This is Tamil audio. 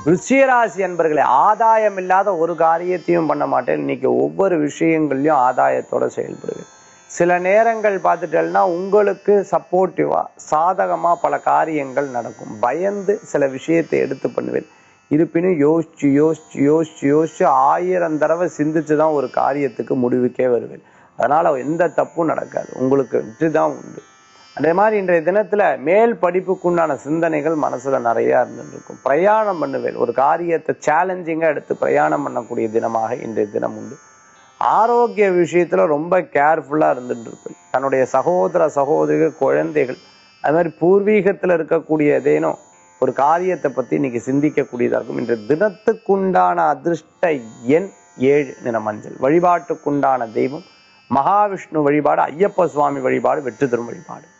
விருச்சிகராசி அன்பர்களே ஆதாயம் இல்லாத ஒரு காரியத்தையும் பண்ண மாட்டேன் இன்னைக்கு ஒவ்வொரு விஷயங்கள்லயும் ஆதாயத்தோட செயல்படுவேன் சில நேரங்கள் பார்த்துட்டேன்னா உங்களுக்கு சப்போர்ட்டிவா சாதகமா பல காரியங்கள் நடக்கும் பயந்து சில விஷயத்தை எடுத்து பண்ணுவேன் இருப்பினும் யோசிச்சு யோசிச்சு யோசிச்சு யோசிச்சு ஆயிரம் தடவை சிந்திச்சு தான் ஒரு காரியத்துக்கு முடிவுக்கே வருவேன் அதனால எந்த தப்பும் நடக்காது உங்களுக்கு வெற்றி தான் உண்டு அதே மாதிரி இன்றைய தினத்துல மேல் படிப்புக்குண்டான சிந்தனைகள் மனசுல நிறைய இருந்துருக்கும் பிரயாணம் பண்ணுவேன் ஒரு காரியத்தை சேலஞ்சிங்கா எடுத்து பிரயாணம் பண்ணக்கூடிய தினமாக இன்றைய தினம் உண்டு ஆரோக்கிய விஷயத்துல ரொம்ப கேர்ஃபுல்லா இருந்துட்டு இருப்பேன் தன்னுடைய சகோதர சகோதரிகள் குழந்தைகள் அது மாதிரி பூர்வீகத்துல இருக்கக்கூடிய ஏதேனும் ஒரு காரியத்தை பத்தி இன்னைக்கு சிந்திக்கக்கூடியதா இருக்கும் இன்று தினத்துக்குண்டான அதிர்ஷ்ட எண் ஏழு நிற மஞ்சள் வழிபாட்டுக்குண்டான தெய்வம் மகாவிஷ்ணு வழிபாடு ஐயப்ப சுவாமி வழிபாடு வெற்றி தரும் வழிபாடு